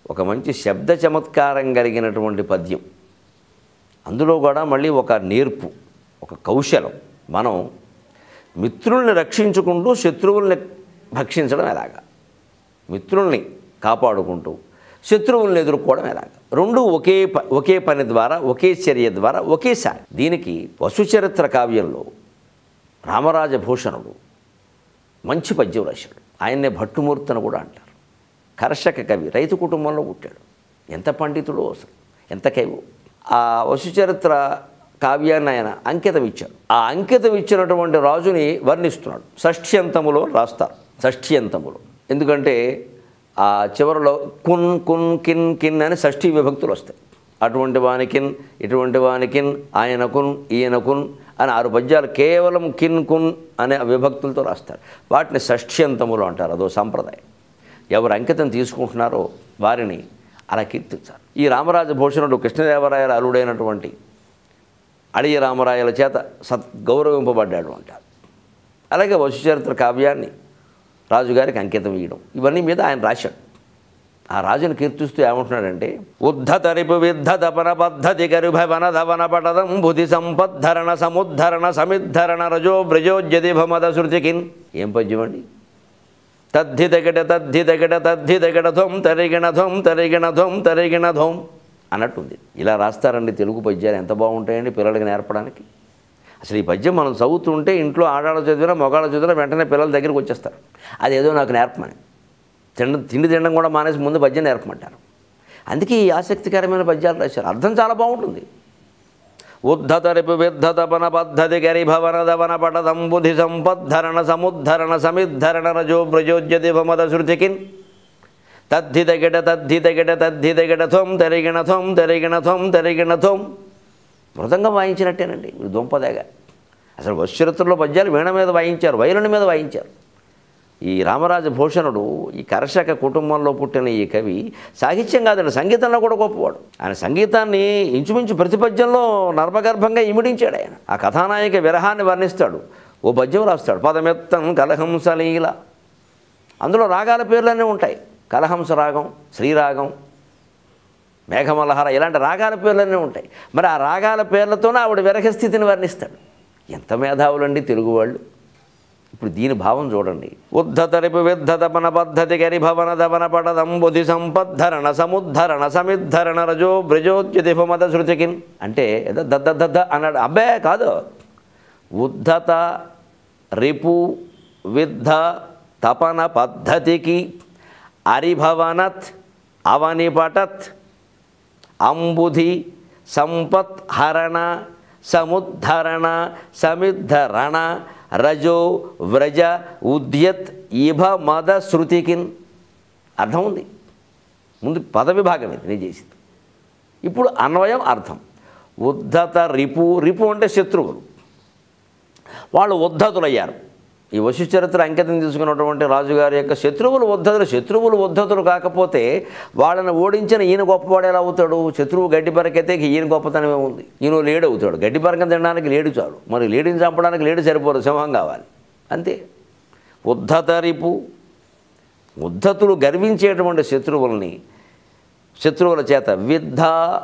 ఒక మంచి శబ్ద చమత్కారం కలిగినటువంటి పద్యం అందులో కూడా మళ్ళీ ఒక నేర్పు ఒక కౌశలం మనం మిత్రుల్ని రక్షించుకుంటూ శత్రువుల్ని భక్షించడం ఎలాగా మిత్రుల్ని కాపాడుకుంటూ శత్రువుల్ని ఎదుర్కోవడం ఎలాగా రెండు ఒకే ప ఒకే పని ద్వారా ఒకే చర్య ద్వారా ఒకేసారి దీనికి వసుచరిత్ర కావ్యంలో రామరాజభూషణుడు మంచి పద్యం రాశాడు ఆయన్నే భట్టుమూర్తి అని కూడా అంటారు కర్షక కవి రైతు కుటుంబంలో పుట్టాడు ఎంత పండితుడో అసలు ఎంత కవి ఆ వసుచరిత్ర కావ్యాన్ని ఆయన అంకితం ఇచ్చాడు ఆ అంకితం ఇచ్చినటువంటి రాజుని వర్ణిస్తున్నాడు షష్ఠ్యంతములో రాస్తారు షష్ఠ్యంతములో ఎందుకంటే ఆ చివరిలో కున్ కున్ కిన్ కిన్ అని షష్ఠీ విభక్తులు వస్తాయి అటువంటి వానికిన్ ఇటువంటి వానికిన్ ఆయనకున్ ఈయనకున్ అని ఆరు పద్యాలు కేవలం కిన్ కున్ అనే విభక్తులతో రాస్తారు వాటిని షష్ఠ్యంతములు అంటారు అదో సంప్రదాయం ఎవరు అంకితం తీసుకుంటున్నారో వారిని అలా కీర్తించాలి ఈ రామరాజభూషణుడు కృష్ణదేవరాయల అల్లుడైనటువంటి అడియ రామరాయల చేత సత్ గౌరవింపబడ్డాడు అంటారు అలాగే వశుచరిత్ర కావ్యాన్ని రాజుగారికి అంకితం ఇవ్వడం ఇవన్నీ మీద ఆయన రాశాడు ఆ రాజును కీర్తిస్తూ ఏమంటున్నాడంటే ఉద్ధత రిపు విద్ధతపన పద్ధతి కరుభవన ధవన పటదం బుధి సంపద్ధరణ సముద్ధరణ సమిద్ధరణ రజో బ్రజోజ్యతి భమద శృతికిన్ ఏం పద్యం అండి తద్ధి తగడ తద్ధి తగడ తద్ధి తగడ ధ్వం తరిగిణ ధ్వం తరిగిణ ధ్వం తరిగిణ ధ్వం అన్నట్టుంది ఇలా రాస్తారండి తెలుగు పద్యాలు ఎంత బాగుంటాయండి పిల్లలకి నేర్పడానికి అసలు ఈ పద్యం మనం చదువుతుంటే ఇంట్లో ఆడాళ్ళ చదివినా మొగాళ్ళ చదివినా వెంటనే పిల్లల దగ్గరికి వచ్చేస్తారు అదేదో నాకు నేర్పమని తిండి తిండి తినడం కూడా మానేసి ముందు పద్యం నేర్పమంటారు అందుకే ఈ ఆసక్తికరమైన పద్యాలు రాశారు అర్థం చాలా బాగుంటుంది ఉద్ధత రిపు విద్ధతపన పద్ధతి గరి భవన దవన పటదం బుధి సంపద్ధరణ సముద్ధరణ సమిద్ధరణ రజో బ్రజోజ్యతి భమద శృతికిన్ తద్ధి తగిడ తద్ధి తగిడ తద్ధి తగిడ థోం తరిగిణ థోం తరిగిణ థోం తరిగిణ థోం మృదంగం వాయించినట్టేనండి మీరు దుంపదేగా అసలు వశ్చరిత్రలో పద్యాలు వీణ మీద వాయించారు వైరుని మీద వాయించారు ఈ రామరాజ భూషణుడు ఈ కర్షక కుటుంబంలో పుట్టిన ఈ కవి సాహిత్యం కాదండి సంగీతంలో కూడా గొప్పవాడు ఆయన సంగీతాన్ని ఇంచుమించు ప్రతి పద్యంలో నర్మగర్భంగా ఇమిడించాడు ఆయన ఆ కథానాయక విరహాన్ని వర్ణిస్తాడు ఓ పద్యం రాస్తాడు పదమెత్తం కలహంసలీల అందులో రాగాల పేర్లన్నీ ఉంటాయి కలహంస రాగం శ్రీరాగం మేఘమలహార ఇలాంటి రాగాల పేర్లన్నీ ఉంటాయి మరి ఆ రాగాల పేర్లతోనే ఆవిడ విరహ స్థితిని వర్ణిస్తాడు ఎంత మేధావులండి తెలుగు వాళ్ళు ఇప్పుడు దీని భావం చూడండి ఉద్ధతరిపు విద్ధతపన పద్ధతి గరి భవన దవన పడదం బుధి సంపద్ధరణ సముద్ధరణ సమిద్ధరణ రజో బ్రజోద్యుతి మద శృతికిన్ అంటే ఏదో దద్ద దద్ద అన్నాడు అబ్బే కాదు ఉద్ధత రిపు విద్ధ తపన పద్ధతికి అరిభవనత్ అవనిపటత్ అంబుధి సంపత్ హరణ సముద్ధరణ సమిద్ధరణ రజో వ్రజ ఉద్యత్ ఇభ మద శృతికిన్ అర్థం ఉంది ముందు పద విభాగం ఇది నేను చేసింది ఇప్పుడు అన్వయం అర్థం ఉద్ధత రిపు రిపు అంటే శత్రువులు వాళ్ళు ఉద్ధతులయ్యారు ఈ వశుచరిత్ర అంకితం తీసుకున్నటువంటి రాజుగారి యొక్క శత్రువులు ఉద్ధతులు శత్రువులు ఉద్ధతులు కాకపోతే వాళ్ళని ఓడించిన ఈయన గొప్పవాడు ఎలా అవుతాడు శత్రువు గడ్డి పరకైతే ఇక ఈయన గొప్పతనమే ఉంది ఈయన లేడు అవుతాడు గడ్డి పరకం తినడానికి లేడు చాలు మరి లేడిని చంపడానికి లేడు సరిపోదు సింహం కావాలి అంతే ఉద్ధతరిపు ఉద్ధతులు గర్వించేటువంటి శత్రువుల్ని శత్రువుల చేత విద్ధ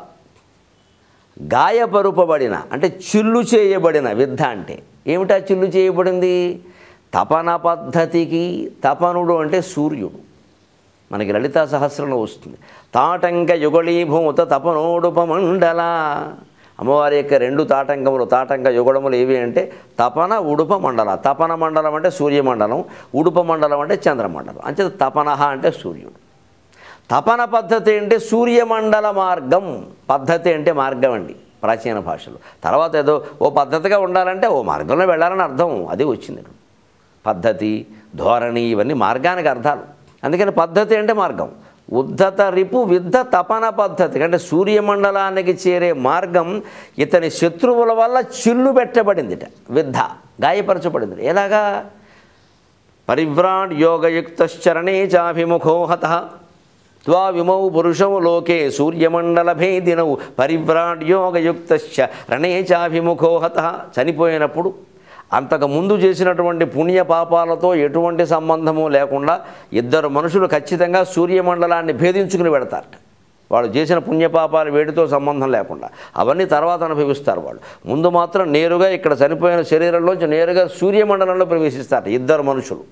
గాయపరుపబడిన అంటే చిల్లు చేయబడిన విద్ధ అంటే ఏమిటా చిల్లు చేయబడింది తపన పద్ధతికి తపనుడు అంటే సూర్యుడు మనకి లలితా సహస్రంలో వస్తుంది తాటంక యుగళీభూత తపనోడుపమండల అమ్మవారి యొక్క రెండు తాటంకములు తాటంక యుగడములు ఏవి అంటే తపన ఉడుప మండల తపన మండలం అంటే సూర్యమండలం ఉడుప మండలం అంటే చంద్రమండలం అంతే తపనహ అంటే సూర్యుడు తపన పద్ధతి అంటే సూర్యమండల మార్గం పద్ధతి అంటే మార్గం అండి ప్రాచీన భాషలో తర్వాత ఏదో ఓ పద్ధతిగా ఉండాలంటే ఓ మార్గంలో వెళ్ళాలని అర్థం అది వచ్చింది ఇక్కడ. పద్ధతి ధోరణి ఇవన్నీ మార్గానికి అర్థాలు అందుకని పద్ధతి అంటే మార్గం ఉద్ధత రిపు విద్ధ తపన పద్ధతి అంటే సూర్యమండలానికి చేరే మార్గం ఇతని శత్రువుల వల్ల చిల్లు పెట్టబడిందిట విద్ధ గాయపరచబడింది ఎలాగా పరివ్రాడ్ యోగయుక్తశ్చరణే చాభిముఖో హత త్వా విమౌ పురుషము లోకే సూర్యమండల భేదినౌ పరివ్రాడ్ యోగయుక్తశ్చ రణే చాభిముఖో హత చనిపోయినప్పుడు అంతకు ముందు చేసినటువంటి పుణ్య పాపాలతో ఎటువంటి సంబంధము లేకుండా ఇద్దరు మనుషులు ఖచ్చితంగా సూర్యమండలాన్ని భేదించుకుని పెడతారట వాళ్ళు చేసిన పుణ్యపాపాలు వేడితో సంబంధం లేకుండా అవన్నీ తర్వాత అనుభవిస్తారు వాళ్ళు ముందు మాత్రం నేరుగా ఇక్కడ చనిపోయిన శరీరంలోంచి నేరుగా సూర్యమండలంలో ప్రవేశిస్తారు ఇద్దరు మనుషులు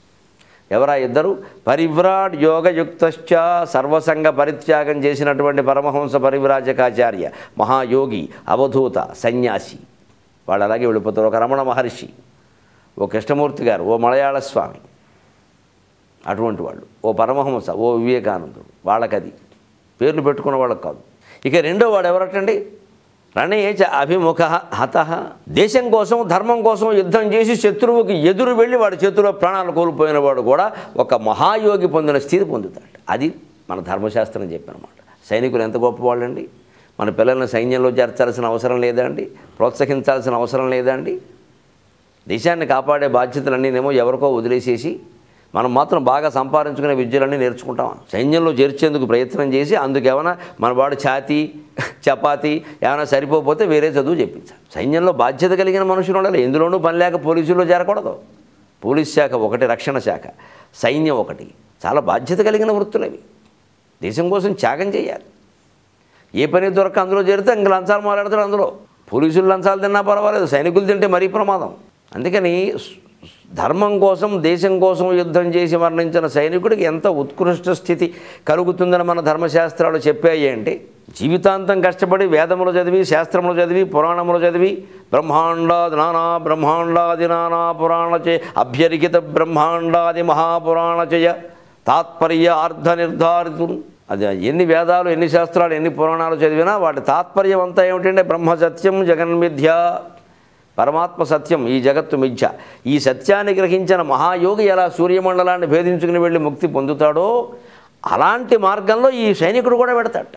ఎవరా ఇద్దరు పరివ్రాట్ యోగయుక్తశ్చ సర్వసంగ పరిత్యాగం చేసినటువంటి పరమహంస పరివ్రాజకాచార్య మహాయోగి అవధూత సన్యాసి వాళ్ళు అలాగే వెళ్ళిపోతారు ఒక రమణ మహర్షి ఓ కృష్ణమూర్తి గారు ఓ మలయాళ స్వామి అటువంటి వాళ్ళు ఓ పరమహంస ఓ వివేకానందుడు వాళ్ళకది పేర్లు పెట్టుకున్న వాళ్ళకి కాదు ఇక రెండో వాడు ఎవరటండి రణేచ అభిముఖ హత దేశం కోసం ధర్మం కోసం యుద్ధం చేసి శత్రువుకి ఎదురు వెళ్ళి వాడి చేతిలో ప్రాణాలు కోల్పోయిన వాడు కూడా ఒక మహాయోగి పొందిన స్థితి పొందుతాడు అది మన ధర్మశాస్త్రం చెప్పినమాట సైనికులు ఎంత గొప్పవాళ్ళండి మన పిల్లల్ని సైన్యంలో చేర్చాల్సిన అవసరం లేదా అండి ప్రోత్సహించాల్సిన అవసరం లేదా అండి దేశాన్ని కాపాడే బాధ్యతలన్నీనేమో ఎవరికో వదిలేసేసి మనం మాత్రం బాగా సంపాదించుకునే విద్యలన్నీ నేర్చుకుంటాం సైన్యంలో చేర్చేందుకు ప్రయత్నం చేసి అందుకు ఏమైనా మన వాడు ఛాతీ చపాతీ ఏమైనా సరిపోతే వేరే చదువు చెప్పించాలి సైన్యంలో బాధ్యత కలిగిన మనుషులు ఉండాలి ఎందులోనూ పని లేక పోలీసుల్లో చేరకూడదు పోలీస్ శాఖ ఒకటి రక్షణ శాఖ సైన్యం ఒకటి చాలా బాధ్యత కలిగిన వృత్తులవి దేశం కోసం త్యాగం చేయాలి ఏ పని దొరక అందులో చేరితే ఇంక లంచాలు మాట్లాడతాడు అందులో పోలీసులు లంచాలు తిన్నా పర్వాలేదు సైనికులు తింటే మరీ ప్రమాదం అందుకని స్- ధర్మం కోసం దేశం కోసం యుద్ధం చేసి మరణించిన సైనికుడికి ఎంత ఉత్కృష్ట స్థితి కలుగుతుందని మన ధర్మశాస్త్రాలు చెప్పాయి అంటే జీవితాంతం కష్టపడి వేదములు చదివి శాస్త్రములు చదివి పురాణములు చదివి బ్రహ్మాండాది నానా బ్రహ్మాండాది నానా పురాణ చే అభ్యరికిత బ్రహ్మాండాది మహాపురాణ చయ తాత్పర్య అర్థ నిర్ధారితులు అది ఎన్ని వేదాలు ఎన్ని శాస్త్రాలు ఎన్ని పురాణాలు చదివినా వాటి తాత్పర్యం అంతా ఏమిటంటే బ్రహ్మ సత్యం జగన్మిథ్య పరమాత్మ సత్యం ఈ జగత్తు మిథ్య ఈ సత్యాన్ని గ్రహించిన మహాయోగి ఎలా సూర్యమండలాన్ని భేదించుకుని వెళ్ళి ముక్తి పొందుతాడో అలాంటి మార్గంలో ఈ సైనికుడు కూడా పెడతాడు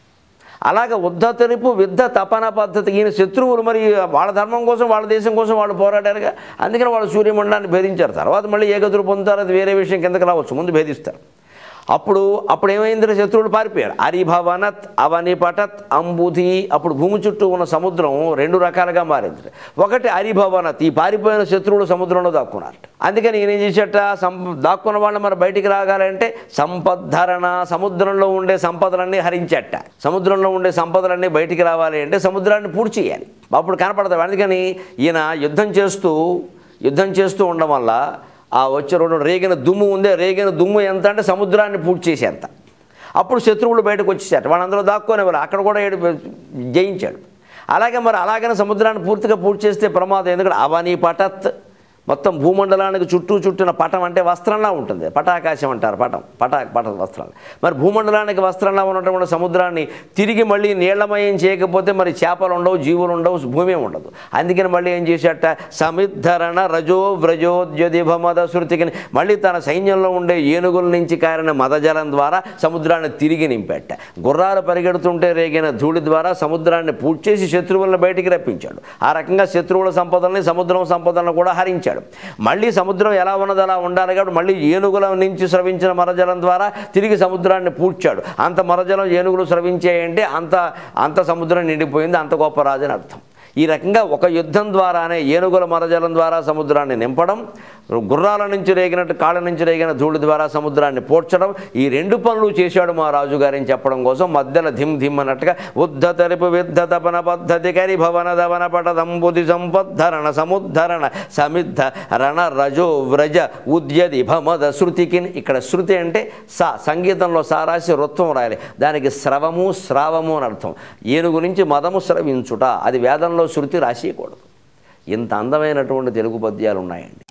అలాగ ఉద్ధ తెలుపు విద్ధ తపన పద్ధతి ఈయన శత్రువులు మరి వాళ్ళ ధర్మం కోసం వాళ్ళ దేశం కోసం వాళ్ళు పోరాడారుగా అందుకని వాళ్ళు సూర్యమండలాన్ని భేదించారు తర్వాత మళ్ళీ ఏ గతులు పొందుతారు అది వేరే విషయం కిందకి రావచ్చు ముందు భేదిస్తారు అప్పుడు అప్పుడు ఏమైంది శత్రువులు పారిపోయారు అరిభవనత్ అవనిపటత్ అంబుధి అప్పుడు భూమి చుట్టూ ఉన్న సముద్రం రెండు రకాలుగా మారింది ఒకటి అరిభవనత్ ఈ పారిపోయిన శత్రువులు సముద్రంలో దాక్కున్నారు అందుకని ఈయన ఏం చేసేట సం దాక్కున్న వాళ్ళు మరి బయటికి రాగాలంటే సంపద్ధరణ సముద్రంలో ఉండే సంపదలన్నీ హరించట సముద్రంలో ఉండే సంపదలన్నీ బయటికి రావాలి అంటే సముద్రాన్ని పూర్తి చేయాలి అప్పుడు కనపడతాయి అందుకని ఈయన యుద్ధం చేస్తూ యుద్ధం చేస్తూ ఉండడం వల్ల ఆ వచ్చే రెండు రేగిన దుమ్ము ఉందే రేగిన దుమ్ము ఎంత అంటే సముద్రాన్ని పూర్తి చేసేంత అప్పుడు శత్రువులు బయటకు వచ్చేసారు వాళ్ళందరూ దాక్కోనే వాళ్ళు అక్కడ కూడా ఏడు జయించాడు అలాగే మరి అలాగనే సముద్రాన్ని పూర్తిగా పూర్తి చేస్తే ప్రమాదం ఎందుకంటే అవని పటత్ మొత్తం భూమండలానికి చుట్టూ చుట్టిన పటం అంటే వస్త్రంలా ఉంటుంది పటాకాశం అంటారు పటం పటా పట వస్త్రాలు మరి భూమండలానికి వస్త్రంలా ఉన్నటువంటి సముద్రాన్ని తిరిగి మళ్ళీ నీళ్లమయం చేయకపోతే మరి చేపలు ఉండవు జీవులు ఉండవు భూమి ఉండదు అందుకని మళ్ళీ ఏం చేశాట సమిద్ధరణ రజో వ్రజోద్యదిభమద శృతికి మళ్ళీ తన సైన్యంలో ఉండే ఏనుగుల నుంచి కారిన మదజలం ద్వారా సముద్రాన్ని తిరిగి నింపెట్ట గుర్రాలు పరిగెడుతుంటే రేగిన ధూళి ద్వారా సముద్రాన్ని పూడ్చేసి చేసి శత్రువులను బయటికి రప్పించాడు ఆ రకంగా శత్రువుల సంపదల్ని సముద్రం సంపదలను కూడా హరించాడు మళ్ళీ సముద్రం ఎలా ఉన్నది అలా ఉండాలి కాబట్టి మళ్ళీ ఏనుగుల నుంచి స్రవించిన మరజలం ద్వారా తిరిగి సముద్రాన్ని పూడ్చాడు అంత మరజలం ఏనుగులు స్రవించాయంటే అంత అంత సముద్రం నిండిపోయింది అంత గొప్ప రాజు అని అర్థం ఈ రకంగా ఒక యుద్ధం ద్వారానే ఏనుగుల మరజలం ద్వారా సముద్రాన్ని నింపడం గుర్రాల నుంచి రేగినట్టు కాళ్ళ నుంచి రేగిన ధూళి ద్వారా సముద్రాన్ని పోడ్చడం ఈ రెండు పనులు చేశాడు మా రాజుగారిని చెప్పడం కోసం మధ్యలో ధిమ్ ధిమ్ అన్నట్టుగా ఉద్ధ తలుపు విద్ధ తపన పద్ధతి కరి భవన దవన పటదంబుది సంపద్ధరణ సముద్ధరణ సమిద్ధ రణ రజో వ్రజ ఉద్యది భమద శృతికిన్ ఇక్కడ శృతి అంటే సా సంగీతంలో సా రాసి రుత్వం రాయాలి దానికి స్రవము స్రావము అని అర్థం ఏనుగు నుంచి మదము స్రవించుట అది వేదంలో శృతి రాసేయకూడదు ఇంత అందమైనటువంటి తెలుగు పద్యాలు ఉన్నాయండి